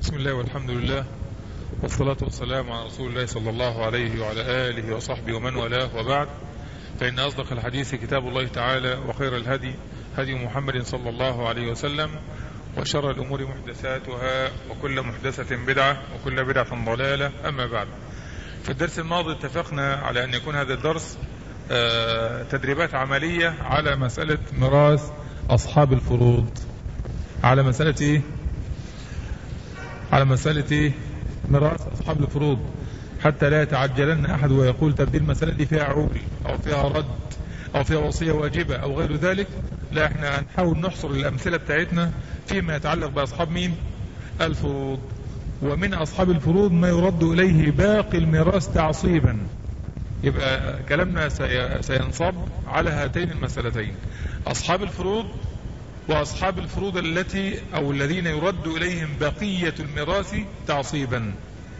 بسم الله والحمد لله والصلاة والسلام على رسول الله صلى الله عليه وعلى آله وصحبه ومن والاه وبعد فإن أصدق الحديث كتاب الله تعالى وخير الهدي هدي محمد صلى الله عليه وسلم وشر الأمور محدثاتها وكل محدثة بدعة وكل بدعة ضلالة أما بعد في الدرس الماضي اتفقنا على أن يكون هذا الدرس آه، تدريبات عملية على مسألة ميراث أصحاب الفروض على مسألة إيه؟ على مسألة إيه؟ ميراث أصحاب الفروض حتى لا يتعجلن أحد ويقول طب دي المسألة دي فيها عول أو فيها رد أو فيها وصية واجبة أو غير ذلك لا احنا هنحاول نحصر الأمثلة بتاعتنا فيما يتعلق بأصحاب مين الفروض ومن أصحاب الفروض ما يرد إليه باقي الميراث تعصيبا يبقى كلامنا سي- سينصب على هاتين المسألتين أصحاب الفروض وأصحاب الفروض التي أو الذين يرد إليهم بقية الميراث تعصيبا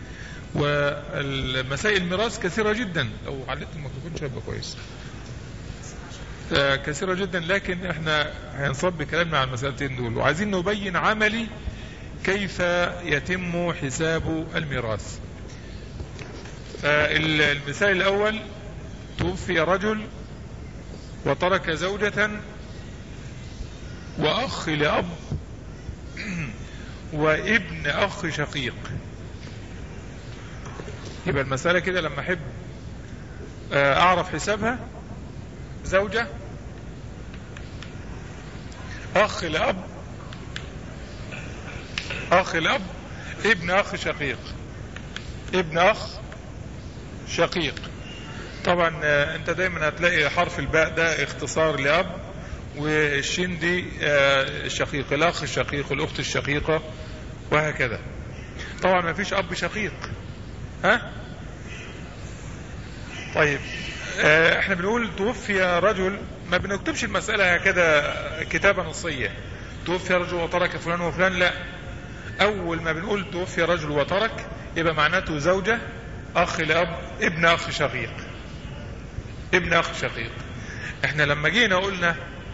والمسائل الميراث كثيرة جدا لو علقت الميكروفون مش هيبقى كويس آه، كثيرة جدا لكن احنا هنصب بكلامنا على المسألتين دول وعايزين نبين عملي كيف يتم حساب الميراث فالمثال الأول توفي رجل وترك زوجة وأخ لأب وابن أخ شقيق يبقى المسألة كده لما أحب آه، أعرف حسابها زوجة أخ لأب أخ لأب ابن أخ شقيق ابن أخ شقيق طبعا آه، انت دايما هتلاقي حرف الباء ده اختصار لأب والشين دي آه، الشقيق الأخ الشقيق الأخت الشقيقة وهكذا طبعا ما فيش أب شقيق ها طيب آه، احنا بنقول توفي رجل ما بنكتبش المسألة هكذا كتابة نصية توفي رجل وترك فلان وفلان لا أول ما بنقول توفي رجل وترك يبقى معناته زوجة أخ لأب ابن أخ شقيق ابن أخ شقيق احنا لما جينا قلنا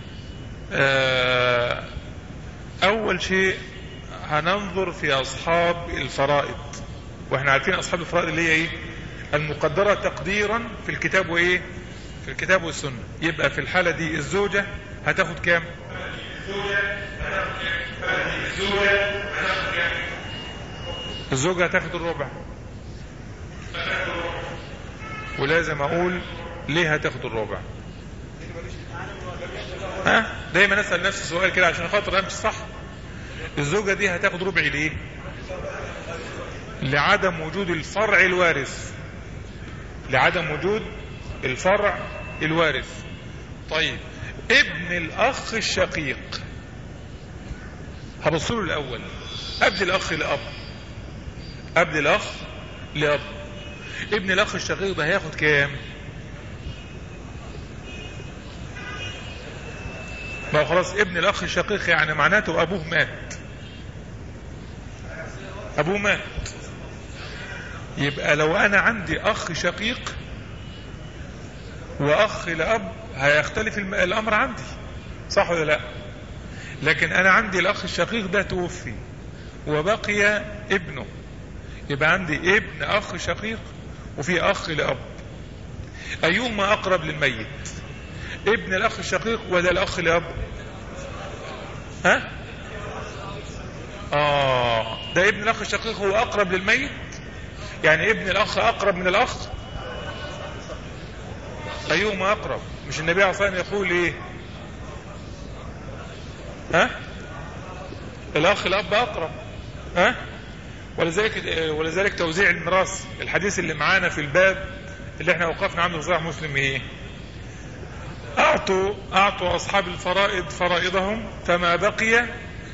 آه، أول شيء هننظر في أصحاب الفرائض واحنا عارفين أصحاب الفرائض اللي هي إيه المقدرة تقديرا في الكتاب وإيه في الكتاب والسنة يبقى في الحالة دي الزوجة هتاخد كام الزوجة هتاخد الربع ولازم أقول ليه هتاخد الربع ها دايما اسال نفسي سؤال كده عشان خاطر امشي صح الزوجه دي هتاخد ربع ليه لعدم وجود الفرع الوارث لعدم وجود الفرع الوارث طيب ابن الاخ الشقيق هبص له الاول ابن الاخ لاب ابن الاخ لاب ابن الاخ الشقيق ده هياخد كام ما هو خلاص ابن الاخ الشقيق يعني معناته ابوه مات ابوه مات يبقى لو انا عندي اخ شقيق واخ لاب هيختلف الم- الامر عندي صح ولا لا لكن انا عندي الاخ الشقيق ده توفي وبقي ابنه يبقى عندي ابن اخ شقيق وفي اخ لاب ايهما اقرب للميت ابن الاخ الشقيق ولا الاخ لاب ها اه ده ابن الاخ الشقيق هو اقرب للميت يعني ابن الاخ اقرب من الاخ ايهما اقرب مش النبي عليه الصلاه والسلام يقول ايه ها الاخ الاب اقرب ها ولذلك ولذلك توزيع الميراث الحديث اللي معانا في الباب اللي احنا وقفنا عنه في صحيح مسلم ايه أعطوا أعطوا أصحاب الفرائض فرائضهم فما بقي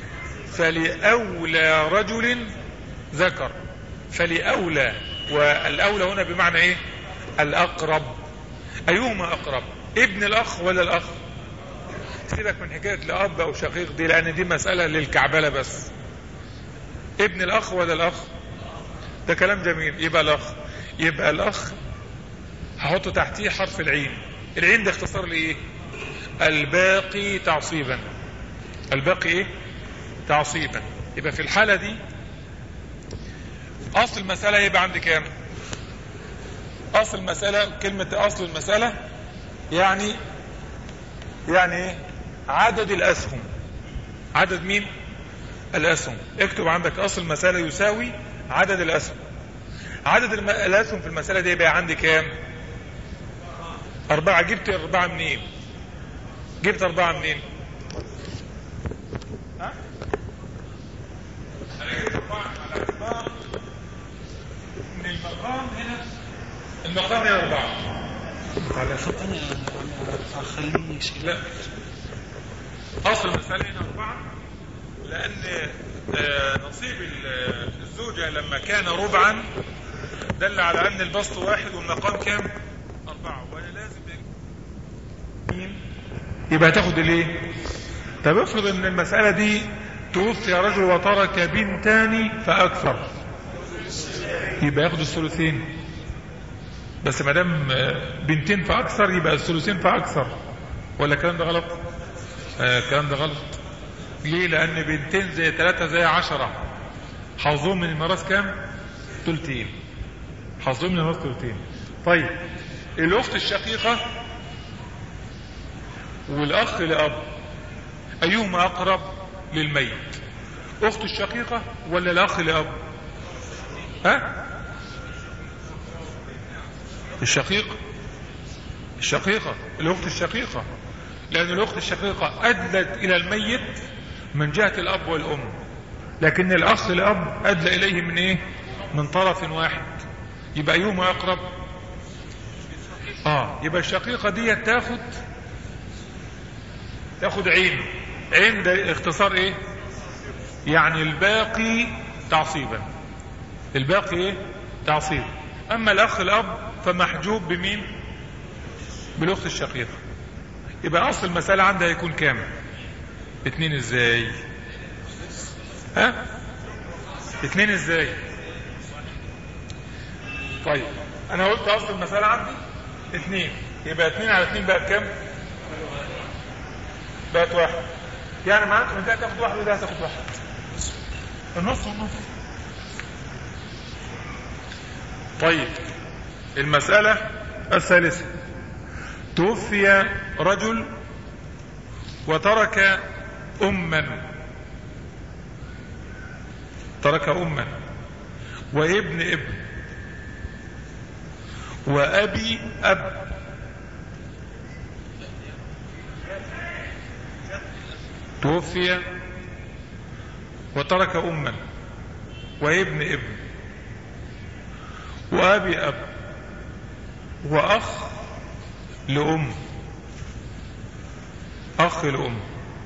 فلأولى رجل ذكر فلأولى والأولى هنا بمعنى إيه الأقرب أيهما أقرب ابن الأخ ولا الأخ سيبك من حكاية لأب أو شقيق دي لأن دي مسألة للكعبلة بس ابن الأخ ولا الأخ ده كلام جميل يبقى الأخ يبقى الأخ هحط تحتيه حرف العين العين ده اختصار لايه الباقي تعصيبا الباقي ايه تعصيبا يبقى في الحالة دي اصل المسألة يبقى عندي كام اصل المسألة كلمة اصل المسألة يعني يعني ايه عدد الاسهم عدد مين الاسهم اكتب عندك اصل المسألة يساوي عدد الاسهم عدد الم... الاسهم في المسألة دي يبقى عندي كام اربعة جبت اربعة منين جبت اربعة منين ها انا جبت اربعة على اعتبار من المقام هنا المقام هنا اربعة على صوت انا اخليه شيء لا اصل المسألة هنا اربعة لان آه، نصيب ال- الزوجة لما كان ربعا دل على ان البسط واحد والمقام كام اربعة وانا لازم مين يبقى تاخد الايه طب افرض ان المسألة دي توفي رجل وترك بنتان فاكثر يبقى ياخد الثلثين بس ما دام آه، بنتين فاكثر يبقى الثلثين فاكثر ولا الكلام ده غلط آه الكلام ده غلط ليه لان بنتين زي ثلاثة زي عشرة حظهم من الميراث كام تلتين حظهم من الميراث تلتين طيب الاخت الشقيقة والاخ لاب ايهما اقرب للميت اخت الشقيقة ولا الاخ لاب ها الشقيق الشقيقة الاخت الشقيقة لان الاخت الشقيقة ادلت الى الميت من جهة الاب والام لكن الاخ الاب ادلى اليه من ايه من طرف واحد يبقى ايهما اقرب اه يبقى الشقيقة دي تاخد تاخد عين عين ده اختصار ايه يعني الباقي تعصيبا الباقي ايه تعصيب اما الاخ الاب فمحجوب بمين بالاخت الشقيقة يبقى اصل المسألة عندها يكون كام اتنين ازاي ها اتنين ازاي طيب انا قلت اصل المسألة عندي اتنين يبقى اتنين على اتنين بقى كام بقت واحد يعني معناته ان ده تاخد واحد وده هتاخد واحد النص والنص طيب المسألة الثالثة توفي رجل وترك أما ترك أما وابن ابن وأبي أب توفي وترك أما وابن ابن وأبي أب وأخ لأم أخ لأم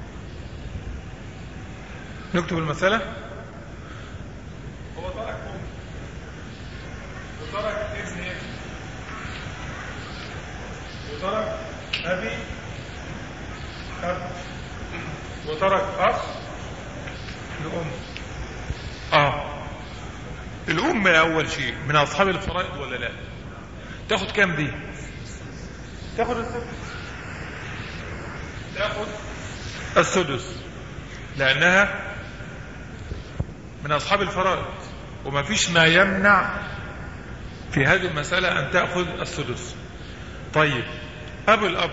نكتب المسألة هو ترك أم وترك ابن ابن وترك أبي أب وترك أخ لأم آه الأم أول شيء من أصحاب الفرائض ولا لا تاخد كام دي تاخد السدس تاخد السدس لأنها من أصحاب الفرائض وما فيش ما يمنع في هذه المسألة أن تأخذ السدس طيب أب الأب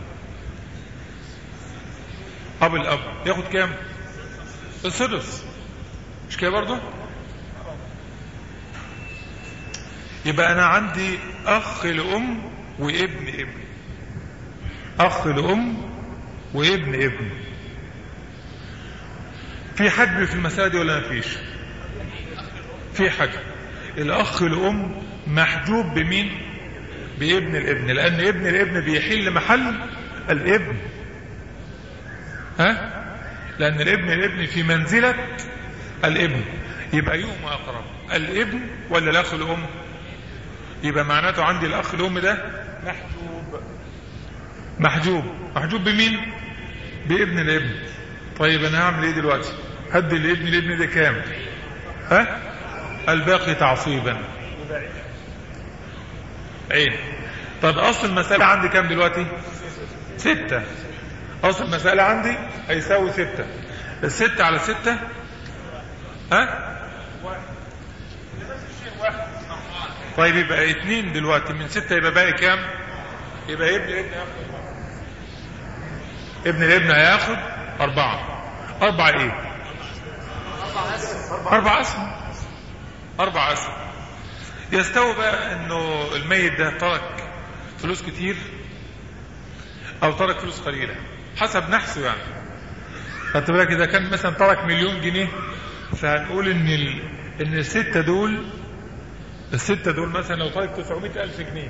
أب الأب ياخد كام السدس مش كده برضه يبقى أنا عندي أخ لأم وابن ابن أخ لأم وابن ابن في حجب في المسألة دي ولا ما فيش في حجب الأخ لأم محجوب بمين بابن الابن لأن ابن الابن بيحل محل الابن ها لأن الابن الابن في منزلة الابن يبقى يوم أقرب الابن ولا الأخ الأم يبقى معناته عندي الأخ الأم ده محجوب محجوب محجوب بمين بابن الابن طيب أنا هعمل إيه دلوقتي هدي الابن الابن ده كام ها الباقي تعصيبا عين طب أصل المسألة عندي كام دلوقتي ستة أصل المسألة عندي هيساوي ستة الستة على ستة ها طيب يبقى اتنين دلوقتي من ستة يبقى باقي كام يبقى ابن الابن هياخد ابن الابن هياخد أربعة أربعة إيه أربع أسهم أربع أسهم يستوي بقى إنه الميت ده ترك فلوس كتير أو ترك فلوس قليلة حسب نحسه يعني خدت بالك إذا كان مثلا ترك مليون جنيه فهنقول إن ال... إن الستة دول الستة دول مثلا لو ترك 900 ألف جنيه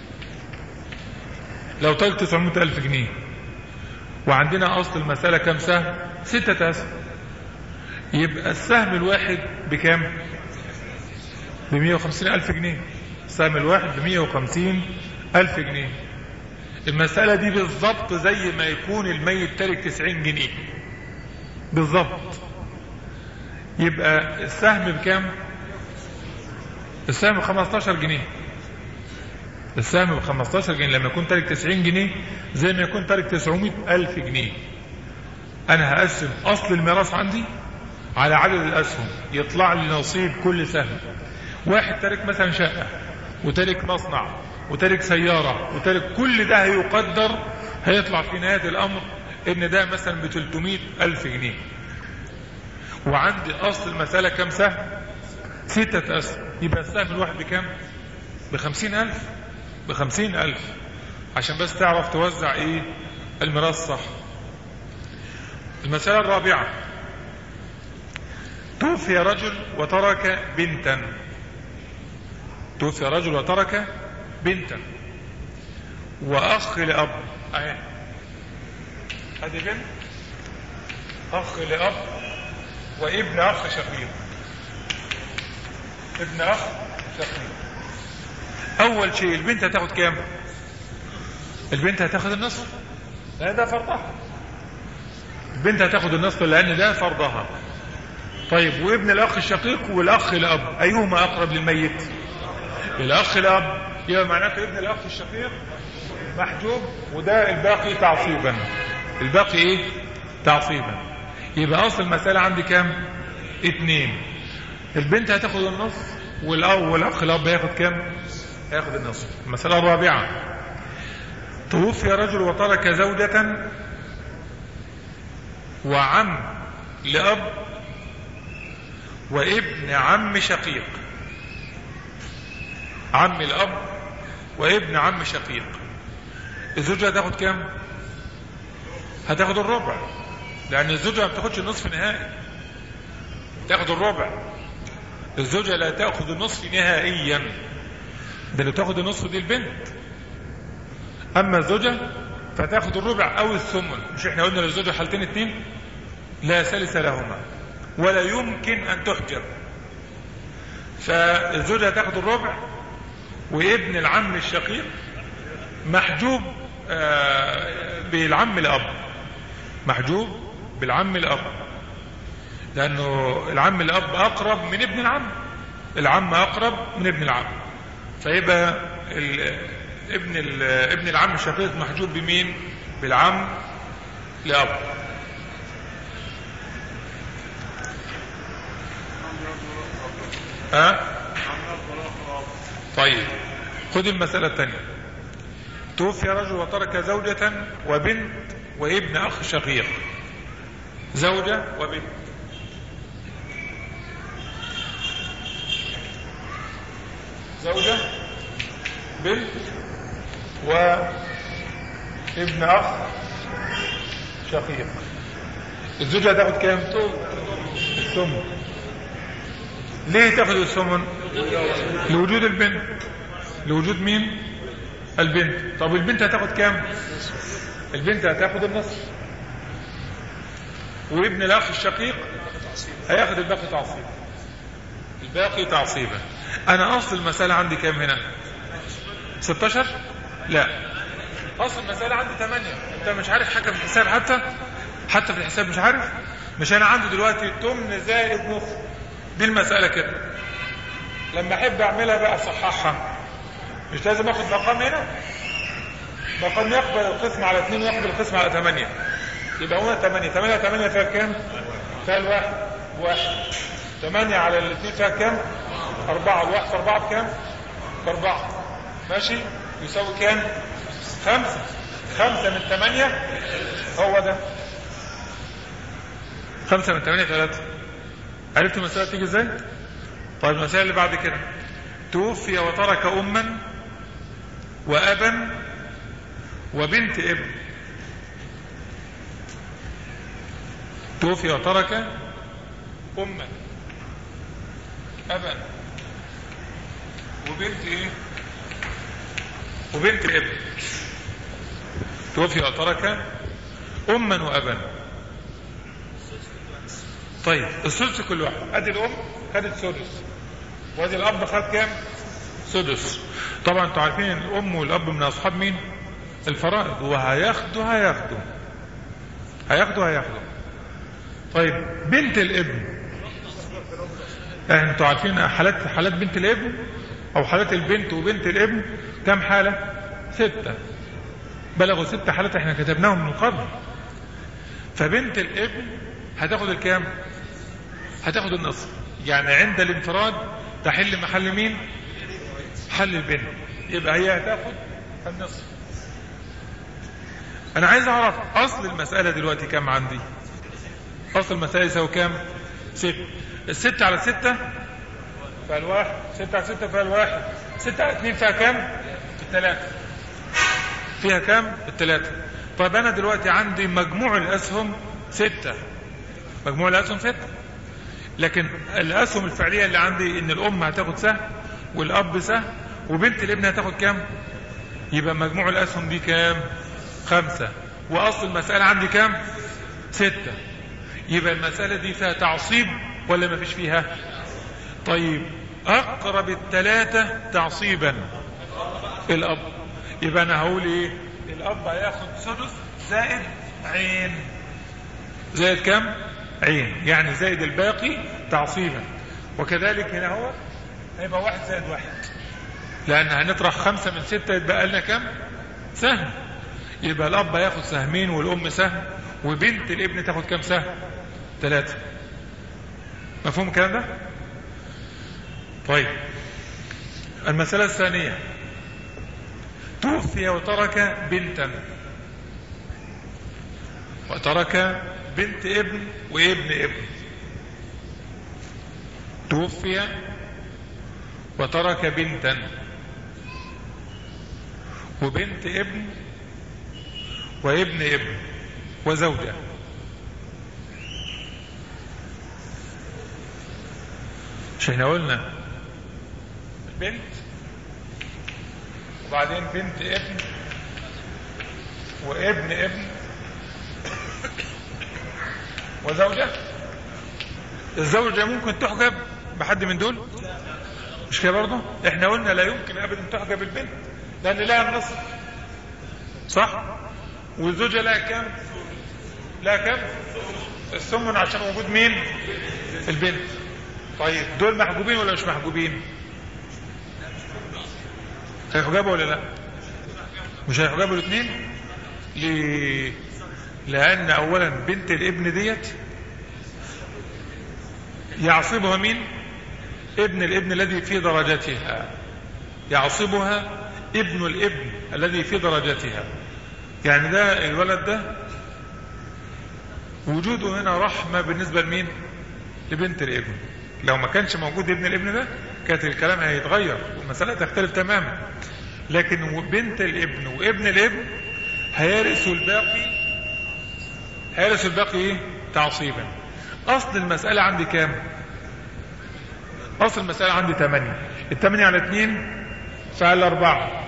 لو ترك 900 ألف جنيه وعندنا أصل المسألة كم سهم ستة أسهم يبقى السهم الواحد بكام ب 150 ألف جنيه السهم الواحد ب 150 ألف جنيه المسألة دي بالظبط زي ما يكون الميت تارك 90 جنيه بالظبط يبقى السهم بكام السهم ب 15 جنيه السهم ب 15 جنيه لما يكون تارك 90 جنيه زي ما يكون تارك 900 ألف جنيه أنا هقسم أصل الميراث عندي على عدد الأسهم يطلع لي نصيب كل سهم واحد تارك مثلا شقة وتارك مصنع وتارك سيارة وتارك كل ده هيقدر هيطلع في نهاية الأمر إن ده مثلا ب 300 ألف جنيه وعندي أصل المسألة كم سهم ستة أسهم يبقى السهم الواحد بكم بخمسين ألف بخمسين ألف عشان بس تعرف توزع إيه الميراث صح المسألة الرابعة توفي رجل وترك بنتا توفي رجل وترك بنتا وأخ لأب أهي هذه بنت أخ لأب وابن أخ شقيق ابن أخ شقيق أول شيء البنت هتاخد كام البنت هتاخد النصف لأن ده فرضها البنت هتاخد النصف لأن ده فرضها طيب وابن الأخ الشقيق والأخ الأب أيهما أقرب للميت الأخ الأب يبقى معناته ابن الأخ الشقيق محجوب وده الباقي تعصيبا الباقي ايه تعصيبا يبقى أصل المسألة عندي كام اتنين البنت هتاخد النصف والأب والأخ الأب هياخد كام هياخد النصف المسألة الرابعة توفي رجل وترك زوجة وعم لأب وابن عم شقيق عم الأب وابن عم شقيق الزوجة هتاخد كام هتاخد الربع لأن الزوجة ما بتاخدش النصف نهائي تاخد الربع الزوجة لا تأخذ النصف نهائيا ده اللي تاخد النصف دي البنت أما الزوجة فتاخد الربع أو الثمن مش احنا قلنا للزوجة حالتين اتنين لا ثالث لهما ولا يمكن أن تحجر فالزوجة هتاخد الربع وابن العم الشقيق محجوب بالعم الأب محجوب بالعم الأب لأنه العم الأب أقرب من ابن العم العم أقرب من ابن العم فيبقى ال ابن ال ابن العم الشقيق محجوب بمين بالعم لأب ها طيب خذ المسألة الثانية توفي رجل وترك زوجة وبنت وابن أخ شقيق زوجة وبنت زوجة بنت وابن أخ شقيق الزوجة هتاخد كام؟ الثمن ليه تاخد الثمن؟ لوجود البنت لوجود مين؟ البنت طب البنت هتاخد كام؟ البنت هتاخد النصف وابن الأخ الشقيق هياخد الباقي تعصيبا الباقي تعصيبا أنا أصل المسألة عندي كام هنا؟ 16 لا اصل المسألة عندي 8 انت مش عارف حاجة في الحساب حتى حتى في الحساب مش عارف مش انا عندي دلوقتي تمن زائد نص دي المسألة كده لما احب اعملها بقى اصححها مش لازم اخد مقام هنا مقام يقبل القسم على 2 ويقبل القسم على 8 يبقى هنا 8 8 8 فيها كام فيها الواحد واحد 8 على الاثنين فيها كام 4 الواحد في 4 بكام باربعة ماشي يساوي كام خمسة خمسة من ثمانية هو ده خمسة من ثمانية ثلاثة عرفت المسألة تيجي ازاي طيب المسألة اللي بعد كده توفي وترك أما وأبا وبنت ابن توفي وترك أما أبا وبنت إيه وبنت ابن توفي وترك أما وأبا طيب الثلث كل واحد ادي الام خدت سدس وادي الاب خد كام سدس طبعا انتوا عارفين ان الام والاب من اصحاب مين الفرائض وهياخدوا هياخدوا هياخدوا هياخدوا طيب بنت الابن انتوا عارفين حالات حالات بنت الابن او حالات البنت وبنت الابن كم حالة ستة بلغوا ست حالات احنا كتبناهم من قبل فبنت الابن هتاخد الكام هتاخد النصف يعني عند الانفراد تحل محل مين حل البنت يبقى هي هتاخد النصف انا عايز اعرف اصل المسألة دلوقتي كام عندي اصل المسألة يساوي كام ست الست على ستة فيها الواحد ستة على ستة فيها الواحد ستة على اتنين فيها كام التلاتة فيها كام التلاتة طيب انا دلوقتي عندي مجموع الاسهم ستة مجموع الاسهم ستة لكن الاسهم الفعلية اللي عندي ان الام هتاخد سهم والاب سهم وبنت الابن هتاخد كام يبقى مجموع الاسهم دي كام خمسة واصل المسألة عندي كام ستة يبقى المسألة دي فيها تعصيب ولا ما فيش فيها طيب اقرب الثلاثة تعصيبا الاب يبقى انا هقول ايه الاب هياخد سدس زائد عين زائد كم عين يعني زائد الباقي تعصيبا وكذلك هنا هو هيبقى واحد زائد واحد لان هنطرح خمسة من ستة يتبقى لنا كم سهم يبقى الاب هياخد سهمين والام سهم وبنت الابن تاخد كم سهم ثلاثة مفهوم الكلام ده طيب المسألة الثانية توفي وترك بنتا وترك بنت ابن وابن ابن توفي وترك بنتا وبنت ابن وابن ابن وزوجة مش احنا قلنا بنت وبعدين بنت ابن وابن ابن وزوجة الزوجة ممكن تحجب بحد من دول مش كده برضه احنا قلنا لا يمكن ابدا تحجب البنت لان لها النصف صح والزوجة لها كام لها كام الثمن عشان وجود مين البنت طيب دول محجوبين ولا مش محجوبين هيحجبوا ولا لا مش هيحجبوا الاثنين ليه لان اولا بنت الابن ديت يعصبها مين ابن الابن الذي في درجتها يعصبها ابن الابن الذي في درجتها يعني ده الولد ده وجوده هنا رحمة بالنسبة لمين لبنت الابن لو ما كانش موجود ابن الابن ده كانت الكلام هيتغير والمسألة تختلف تماما لكن بنت الابن وابن الابن هيرثوا الباقي هيرثوا الباقي ايه تعصيبا اصل المسألة عندي كام اصل المسألة عندي 8 الثمانية على 2 فعل 4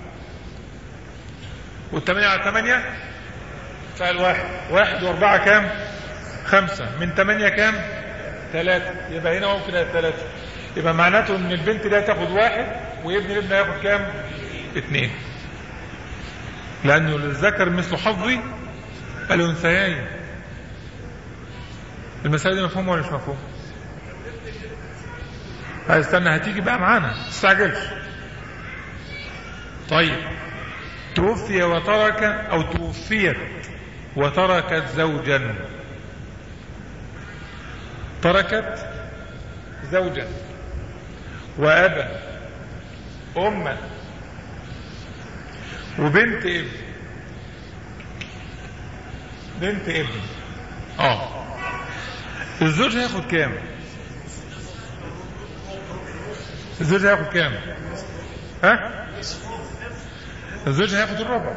والثمانية على 8 فعل واحد واحد واربعة كام خمسة من 8 كام ثلاثة يبقى هنا ممكن ثلاثة يبقى معناته ان البنت دي هتاخد واحد وابن الابن هياخد كام اثنين لانه للذكر مثل حظي الانثيين المسألة دي مفهومة ولا مش مفهومة استنى هتيجي بقى معانا تستعجلش طيب توفي وترك او توفيت وتركت زوجا تركت زوجا وابا أما وبنت ابن بنت ابن اه الزوج هياخد كام الزوج هياخد كام ها الزوج هياخد الربع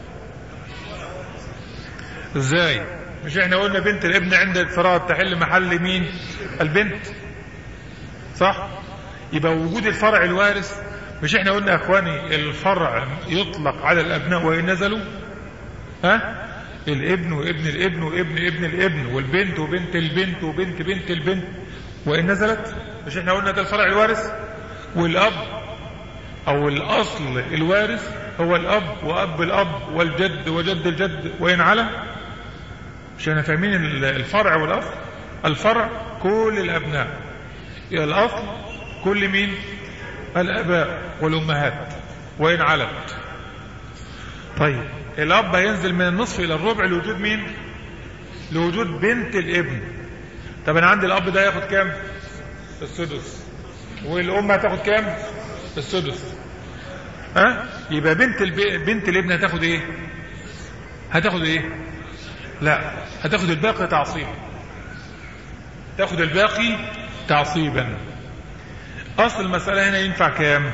ازاي مش احنا قلنا بنت الابن عند الفراغ تحل محل مين البنت صح يبقى وجود الفرع الوارث مش احنا قلنا يا اخواني الفرع يطلق على الابناء وان نزلوا ها الابن وابن الابن وابن ابن الابن والبنت وبنت البنت وبنت بنت البنت وان نزلت مش احنا قلنا ده الفرع الوارث والاب او الاصل الوارث هو الاب واب الاب والجد وجد الجد وان على مش احنا فاهمين الفرع والاصل الفرع كل الابناء الاصل كل مين الاباء والامهات وان علت طيب الاب هينزل من النصف الى الربع لوجود مين لوجود بنت الابن طب انا عندي الاب ده ياخد كام السدس والام هتاخد كام السدس ها يبقى بنت الب... بنت الابن هتاخد ايه هتاخد ايه لا هتاخد الباقي تعصيبا تاخد الباقي تعصيبا اصل المسألة هنا ينفع كام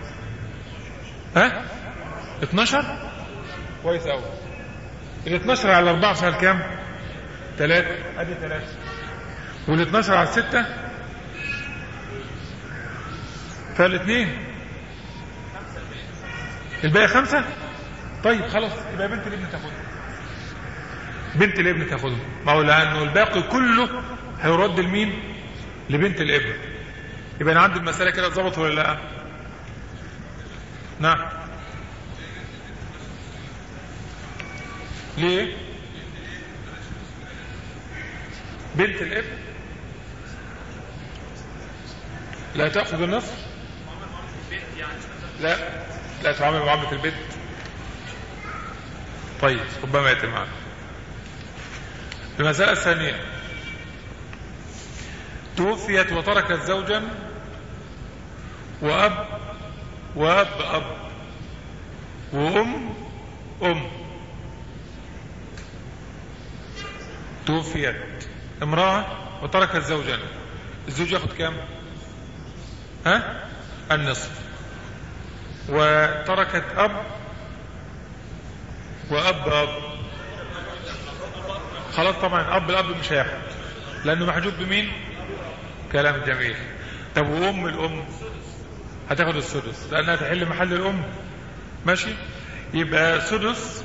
ها 12 كويس قوي ال 12 على 4 فيها كام 3 ادي 3 وال 12 على 6 فالاثنين الباقي خمسة طيب خلاص يبقى بنت الابن تاخده بنت الابن تاخده ما هو لانه الباقي كله هيرد لمين لبنت الابن يبقى انا عندي المسألة كده اتظبط ولا لا نعم ليه بنت الابن لا تأخذ النصف لا لا تعامل معاملة البنت طيب ربما يأتي معنا المسألة الثانية توفيت وتركت زوجا وأب وأب أب وأم أم توفيت امرأة وتركت زوجا الزوج ياخد كام ها النصف وتركت أب وأب أب خلاص طبعا أب الأب مش هياخد لأنه محجوب بمين كلام جميل طب وأم الأم هتاخد السدس لأنها تحل محل الأم ماشي يبقى سدس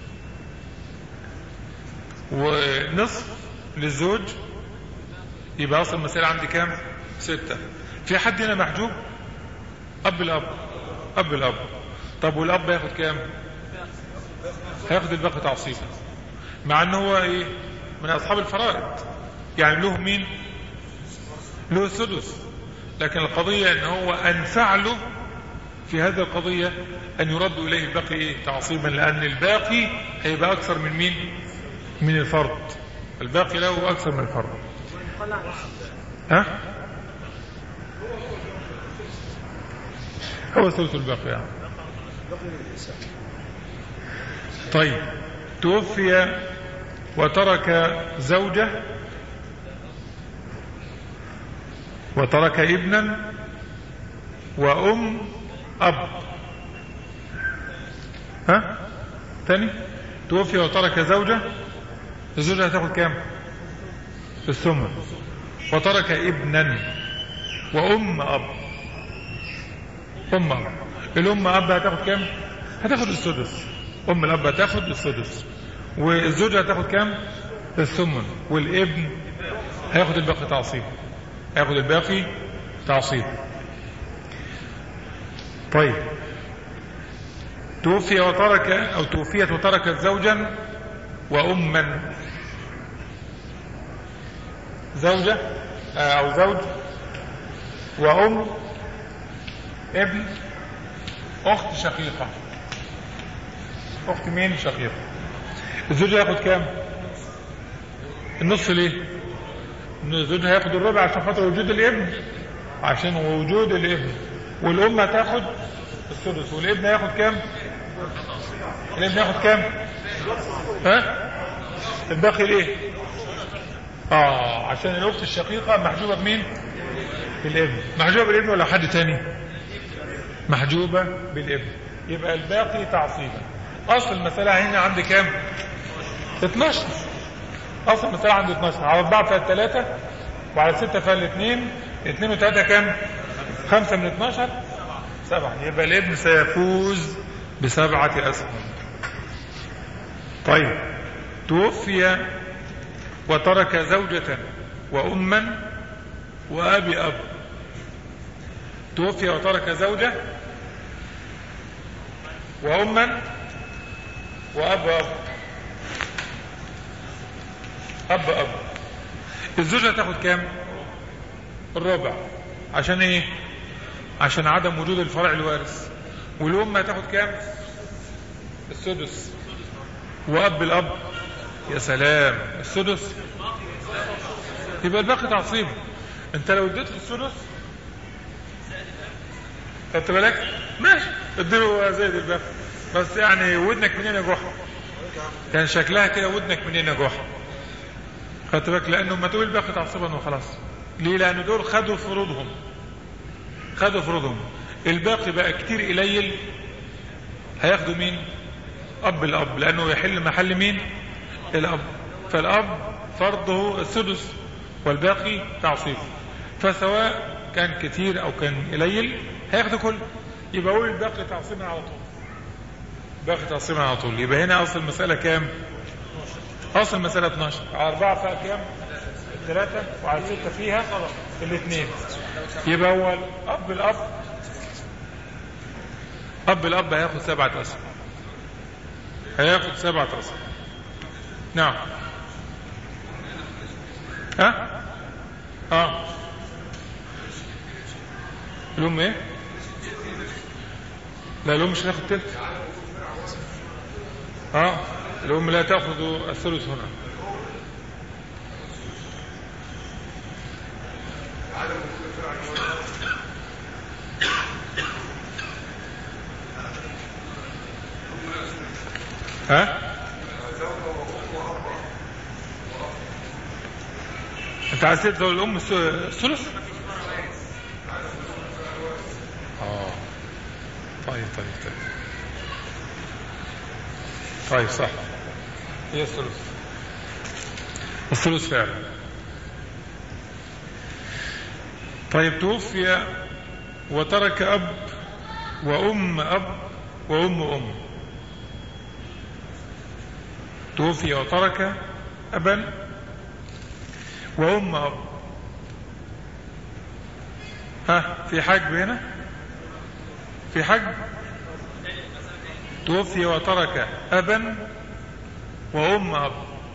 ونصف للزوج يبقى أصل المسألة عندي كام ستة في حد هنا محجوب أب الأب أب الأب طب والأب هياخد كام هياخد الباقي تعصيبا مع ان هو ايه من اصحاب الفرائض يعني له مين له السدس لكن القضية ان هو انفع له في هذه القضية ان يرد اليه الباقي ايه تعصيبا لان الباقي هيبقى اكثر من مين من الفرض الباقي له اكثر من الفرض ها هو ثلث الباقي يعني. طيب توفي وترك زوجة وترك ابنا وأم أب ها تاني توفي وترك زوجة الزوجة هتاخد كام الثمن وترك ابنا وأم أب أم أب الأم أب هتاخد كام هتاخد السدس أم الأب هتاخد السدس والزوجة هتاخد كام الثمن والابن هياخد الباقي تعصيب هياخد الباقي تعصيب طيب توفي وترك أو توفيت وتركت زوجا وأما زوجة أو زوج وأم ابن أخت شقيقة أخت مين شقيقة الزوج هياخد كام النصف ليه الزوج هياخد الربع عشان خاطر وجود الابن عشان وجود الابن والأم هتاخد السدس والابن هياخد كام الابن هياخد كام ها الباقي الايه اه عشان الاخت الشقيقه محجوبه بمين بالابن محجوبه بالابن ولا حد تاني محجوبه بالابن يبقى الباقي تعصيبا اصل المساله هنا عندي كام 12 اصل المساله عندي 12 على 4 فيها 3 وعلى 6 فيها الاثنين 2 و3 كام 5 من 12 سبعة يبقى الابن سيفوز بسبعة أسهم طيب توفي وترك زوجة وأما وأبي أب توفي وترك زوجة وأما وأب أب أب أب الزوجة تاخد كام الربع عشان ايه عشان عدم وجود الفرع الوارث والأم هتاخد كام السدس وأب الأب يا سلام السدس يبقى الباقي تعصيب انت لو اديت في السدس خدت بالك ماشي اديله زي الباقي بس يعني ودنك منين يا جحا كان شكلها كده ودنك منين يا جحا خدت بالك لانه ما تقول الباقي تعصيبا وخلاص ليه لان دول خدوا فروضهم خدوا فروضهم الباقي بقى كتير قليل هياخدوا مين اب الاب لانه يحل محل مين الاب فالاب فرضه السدس والباقي تعصيب فسواء كان كتير او كان قليل هياخدوا كله يبقى اقول الباقي تعصيبا على طول باقي تعصيبا على طول يبقى هنا اصل المساله كام اصل المساله 12 على 4 فيها كام ثلاثة وعلى ستة فيها الاثنين يبقى هو الأب الأب أب الأب هياخد سبعة أسهم هياخد سبعة أسهم نعم ها اه الأم ايه لا الأم مش هتاخد تلت اه الأم لا تأخذ الثلث هنا ها انت عايز تدفع الام الثلث اه طيب طيب طيب طيب صح هي الثلث الثلث فعلا طيب توفي وترك اب وام اب وام ام توفي وترك أبا وأم أب ها في حجب هنا في حجب توفي وترك أبا وأم أب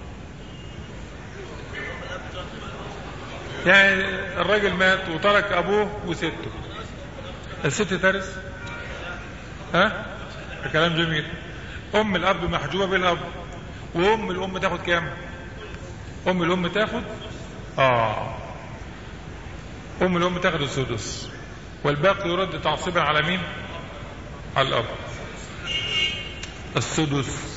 يعني الراجل مات وترك أبوه وسته الست ترث ها كلام جميل أم الأب محجوبة بالأب وام الام تاخد كام ام الام تاخد اه ام الام تاخد السدس والباقي يرد تعصيبا على مين على الاب السدس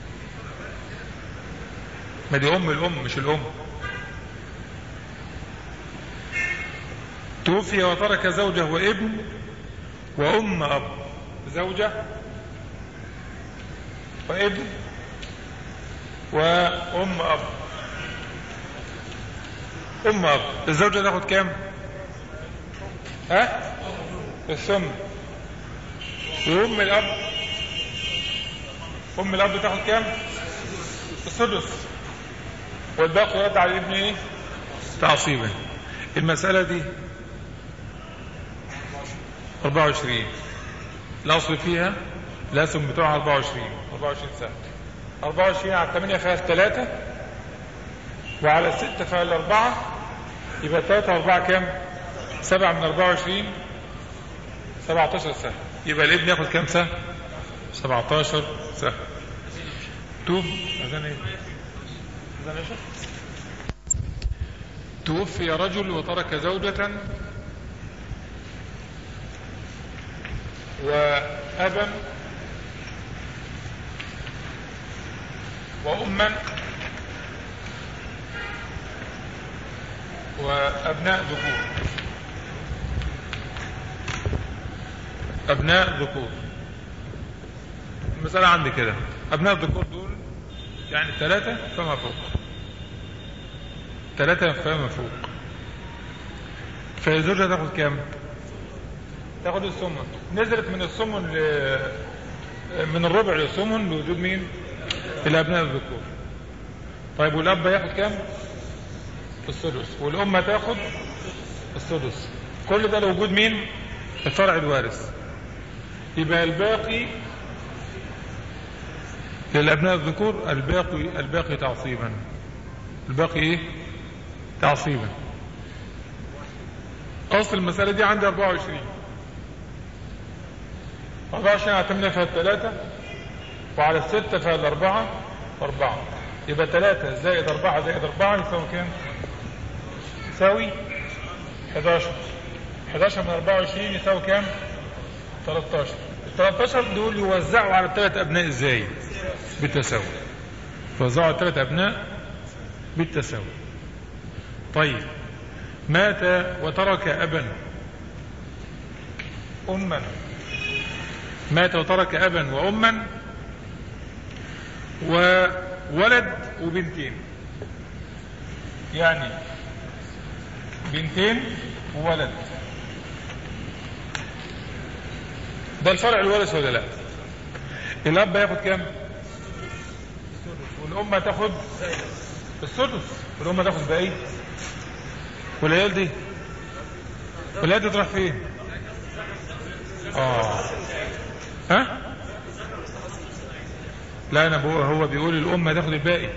ما دي ام الام مش الام توفي وترك زوجه وابن وام اب زوجه وابن وام اب ام اب الزوجة تاخد كام ها الثم وام الاب ام الاب تاخد كام السدس والباقي يرد على الابن ايه تعصيبا المسألة دي 24 الاصل فيها الاسهم بتوعها 24 24 سنة 24 على 8 فيها الثلاثة وعلى 6 فيها الأربعة يبقى 3 و4 كام؟ 7 من 24 17 سنة يبقى الابن ياخد كام سنة؟ 17 سنة توب أذان إيه؟ أذان إيش؟ توفي رجل وترك زوجة وأبا وأما وأبناء ذكور أبناء ذكور المسألة عندي كده أبناء الذكور دول يعني ثلاثة فما فوق ثلاثة فما فوق فالزوجة تاخد كام؟ تاخد الثمن نزلت من الثمن ل... من الربع للثمن لوجود مين؟ الأبناء الذكور طيب والأب ياخد كام؟ السدس والأم تاخد السدس كل ده لوجود مين؟ الفرع الوارث يبقى الباقي للأبناء الذكور الباقي الباقي تعصيبا الباقي ايه؟ تعصيبا أصل المسألة دي عندي 24 24 اعتمدنا فيها الثلاثة وعلى الستة فيها الأربعة أربعة يبقى ثلاثة زائد أربعة زائد أربعة يساوي كام؟ يساوي 11 11 من 24 يساوي كام؟ 13 ال 13 دول يوزعوا على الثلاث أبناء إزاي؟ بالتساوي يوزعوا على الثلاث أبناء بالتساوي طيب مات وترك أبا أما مات وترك أبا وأما وولد وبنتين يعني بنتين وولد ده الفرع الوارث ولا لا الاب ياخد كام والام تاخد السدس والام تاخد باقي والعيال دي والعيال دي تروح فين اه ها لا انا بقول هو بيقول الام تاخد الباقي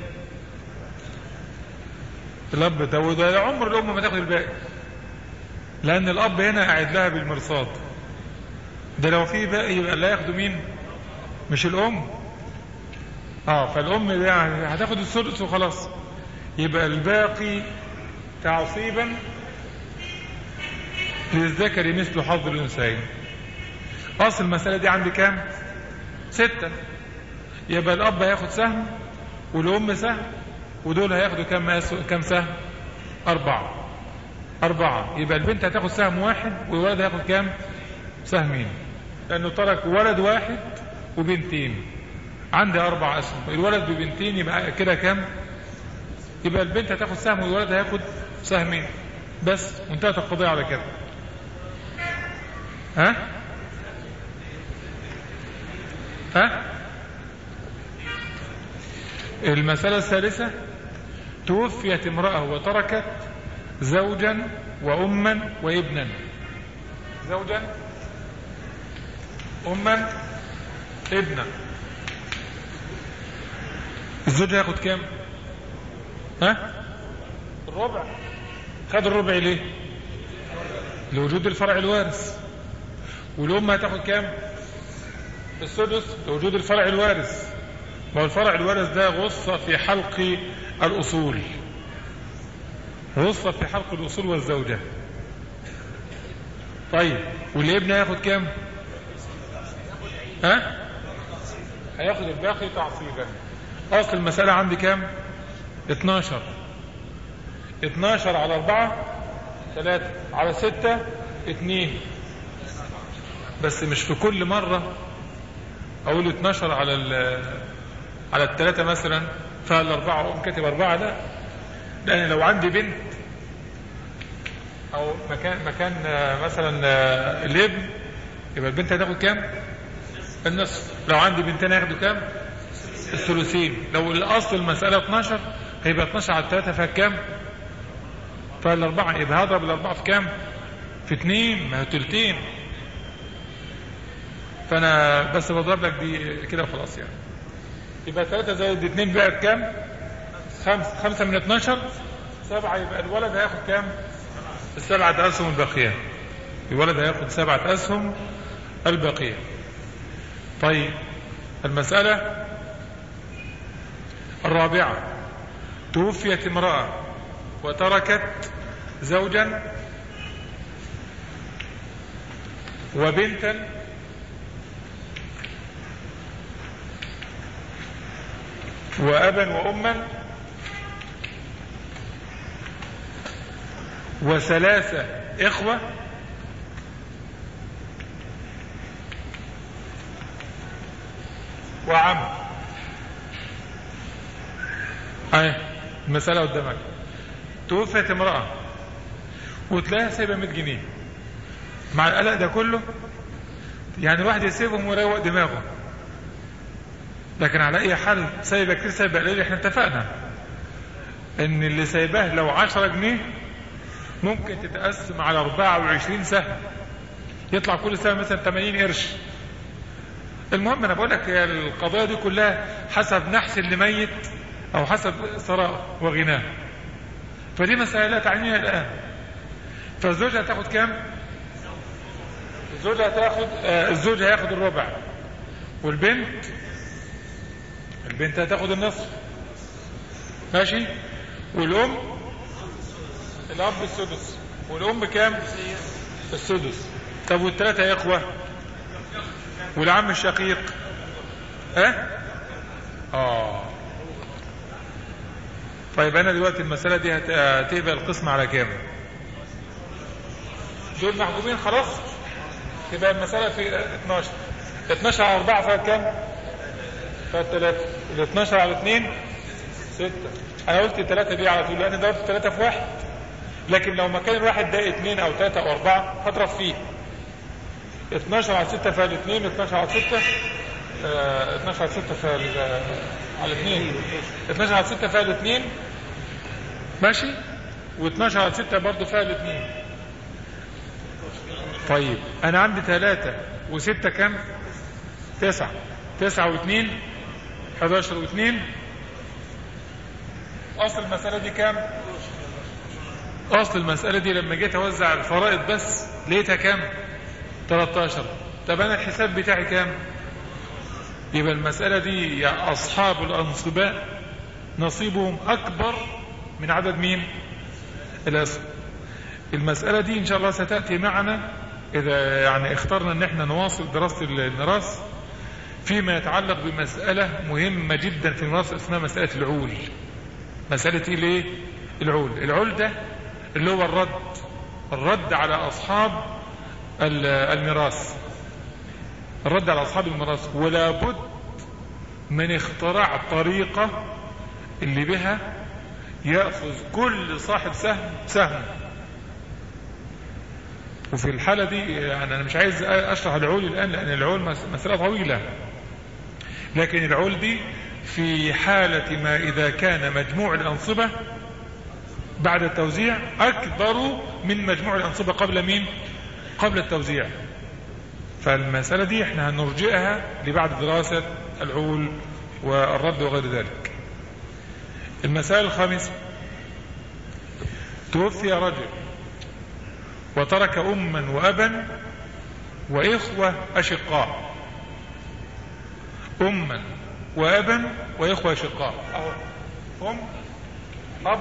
الاب ده ده عمر الام ما تاخد الباقي لان الاب هنا قاعد لها بالمرصاد ده لو في باقي يبقى اللي هياخده مين مش الام اه فالام ده يعني هتاخد السدس وخلاص يبقى الباقي تعصيبا للذكر مثل حظ الانثيين اصل المساله دي عندي كام ستة يبقى الاب هياخد سهم والام سهم ودول هياخدوا كام كام سهم أربعة أربعة يبقى البنت هتاخد سهم واحد والولد هياخد كام سهمين لأنه ترك ولد واحد وبنتين عندي أربع أسهم الولد ببنتين يبقى كده كام يبقى البنت هتاخد سهم والولد هياخد سهمين بس وانتهت القضية على كده ها ها المسألة الثالثة توفيت امرأة وتركت زوجا وأما وابنا زوجا أما ابنا الزوج هياخد كام ها الربع خد الربع ليه لوجود الفرع الوارث والأم هتاخد كام السدس لوجود الفرع الوارث ما هو الفرع الوارث ده غصة في حلق الأصول غصة في حلق الأصول والزوجة طيب والابن هياخد كام ها هياخد الباقي تعصيبا اصل المسألة عندي كام 12 12 على 4 3 على 6 2 بس مش في كل مرة اقول 12 على ال على الثلاثة مثلا فالأربعة أقوم كاتب أربعة لا لأن لو عندي بنت أو مكان مكان مثلا الابن يبقى البنت هتاخد كام؟ النصف لو عندي بنتين هياخدوا كام؟ الثلثين لو الأصل المسألة 12 هيبقى 12 على الثلاثة فيها كام؟ فالأربعة يبقى هضرب الأربعة في كام؟ في اثنين ما هو تلتين فأنا بس بضرب لك دي كده وخلاص يعني يبقى 3 زائد 2 بقت كام؟ 5 5 من 12 سبعة يبقى الولد هياخد كام؟ السبعة أسهم الباقية الولد هياخد سبعة أسهم الباقية طيب المسألة الرابعة توفيت امرأة وتركت زوجا وبنتا وأبا وأما وثلاثة إخوة وعم اهي المسألة قدامك توفيت امرأة وتلاقيها سايبة 100 جنيه مع القلق ده كله يعني الواحد يسيبهم ويروق دماغه لكن على اي حال سايبة كتير سايبة قليل احنا اتفقنا ان اللي سايباه لو 10 جنيه ممكن تتقسم على 24 سهم يطلع كل سهم مثلا 80 قرش المهم انا بقول لك هي القضايا دي كلها حسب نحس اللي ميت او حسب ثراء وغناه فدي مسألة لا تعنيها الآن فالزوجة هتاخد كام الزوجة هتاخد آه الزوج هياخد الربع والبنت البنت هتاخد النصف ماشي والأم الأب السدس والأم كام السدس طب والثلاثة يا إخوة والعم الشقيق ها اه طيب انا دلوقتي المسألة دي هت- هتقبل القسم على كام دول محجوبين خلاص تبقى المسألة في 12 12 على 4 فيها كام فيها 3 ال 12 على 2 6 انا قلت 3 دي على طول لان ضربت 3 في واحد لكن لو مكان الواحد ده 2 او 3 او 4 هضرب فيه 12 على 6 فيها 2 12 على 6 آه، 12 على 6 فيها ال- على 2 12 على 6 فيها 2 ماشي و12 على 6 برضه فيها الاثنين طيب انا عندي 3 و6 كام 9 9 و2 11 و2 اصل المسألة دي كام اصل المسألة دي لما جيت اوزع الفرائض بس لقيتها كام 13 طب انا الحساب بتاعي كام يبقى المسألة دي يا اصحاب الانصباء نصيبهم اكبر من عدد مين الاسم المسألة دي ان شاء الله ستأتي معنا اذا يعني اخترنا ان احنا نواصل دراسة الميراث فيما يتعلق بمسألة مهمة جدا في الميراث اسمها مسألة العول مسألة ايه ليه العول العول ده اللي هو الرد الرد على اصحاب ال- الميراث الرد على اصحاب الميراث ولا بد من اختراع طريقة اللي بها يأخذ كل صاحب سهم سهم وفي الحالة دي يعني أنا مش عايز أشرح العول الآن لأن العول مس- مسألة طويلة لكن العول دي في حالة ما إذا كان مجموع الأنصبة بعد التوزيع أكبر من مجموع الأنصبة قبل مين؟ قبل التوزيع فالمسألة دي احنا هنرجئها لبعد دراسة العول والرد وغير ذلك المسألة الخامسة توفي رجل وترك أما وأبا وإخوة أشقاء أما وأبا وإخوة أشقاء أهو. أم أب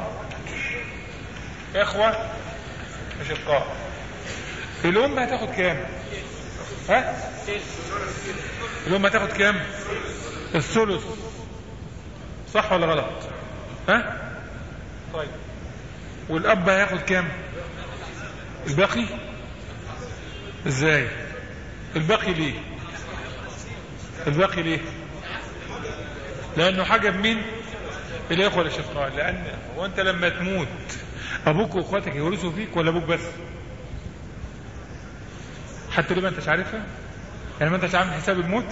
إخوة أشقاء الأم هتاخد كام ها الأم هتاخد كام الثلث صح ولا غلط ها طيب والأب هياخد كام الباقي ازاي الباقي ليه الباقي ليه لانه حاجة مين الاخوة الاشقاء لان هو انت لما تموت ابوك واخواتك يورثوا فيك ولا ابوك بس حتى ليه ما انتش عارفها يعني ما انتش عامل حساب الموت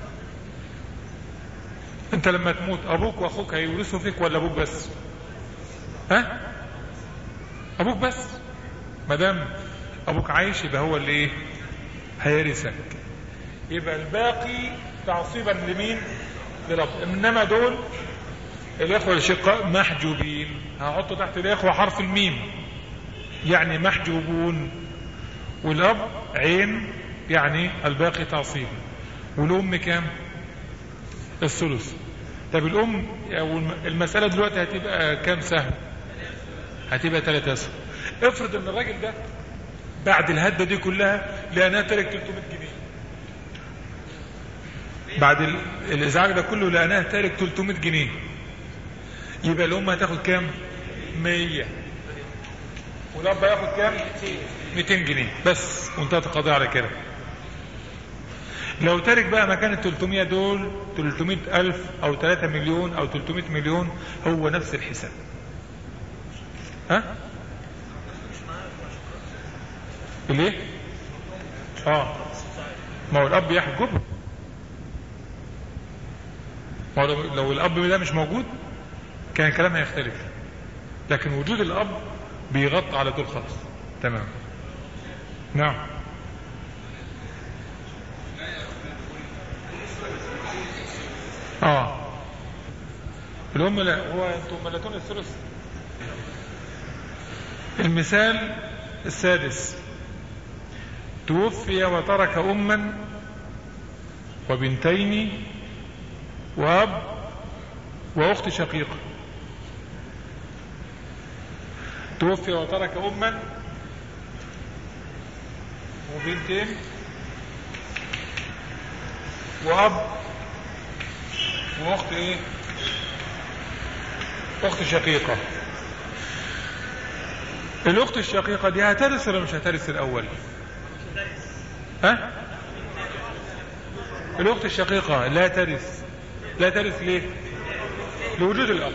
انت لما تموت ابوك واخوك هيورثوا فيك ولا ابوك بس ها ابوك بس ما دام ابوك عايش يبقى هو اللي ايه هيرثك يبقى الباقي تعصيبا لمين للاب انما دول الاخوه الاشقاء محجوبين هحط تحت الاخوه حرف الميم يعني محجوبون والاب عين يعني الباقي تعصيبا والام كام الثلث طب الام او المساله دلوقتي هتبقى كام سهم هتبقى ثلاثة اسهم افرض ان الراجل ده بعد الهدة دي كلها لقيناه تارك 300 جنيه بعد ال- الازعاج ده كله لقيناه تارك 300 جنيه يبقى الام هتاخد كام 100 والاب هياخد كام 200 جنيه بس وانتهت القضيه على كده لو ترك بقى مكان ال 300 دول 300 ألف أو 3 مليون أو 300 مليون هو نفس الحساب ها؟ ليه؟ اه ما هو الأب يحجبه ما هو لو, لو الأب ده مش موجود كان الكلام هيختلف لكن وجود الأب بيغطي على دول خالص تمام نعم اه الأم لا هو انتم ملتون الثلث المثال السادس توفي وترك أما وبنتين وأب وأخت شقيقة توفي وترك أما وبنتين وأب واخت ايه اخت شقيقة الاخت الشقيقة دي هترث ولا مش هترث الاول ها الاخت الشقيقة لا ترث لا ترث ليه لوجود الاب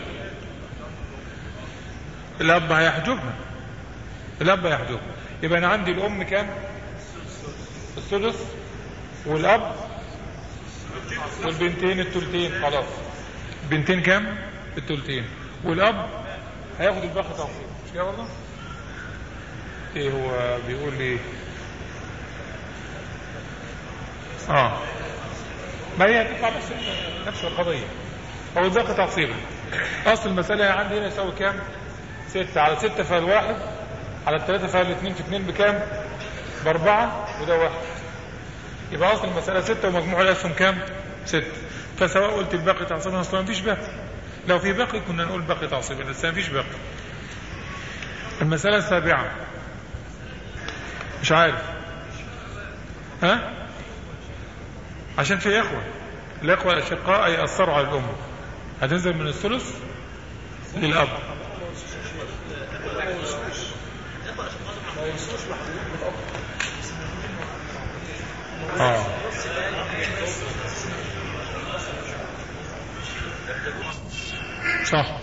الاب هيحجبها الاب هيحجبها يبقى انا عندي الام كام الثلث والاب والبنتين التلتين خلاص بنتين كام التلتين والاب هياخد الباقي تعصيب مش كده برضه ايه هو بيقول لي اه ما هي هتطلع بس نفس القضيه هو الباقي تعصيبا اصل المساله عندي هنا يساوي كام ستة على ستة فال واحد على الثلاثة فال اثنين في اثنين بكام باربعة وده واحد يبقى اصل المسألة ستة ومجموع الاسهم كام ست فسواء قلت الباقي تعصيبا اصلا مفيش باقي لو في باقي كنا نقول باقي تعصيبا بس مفيش باقي المسألة السابعة مش عارف ها عشان في اخوة الاخوة الاشقاء يأثروا على الام هتنزل من الثلث للاب اه صح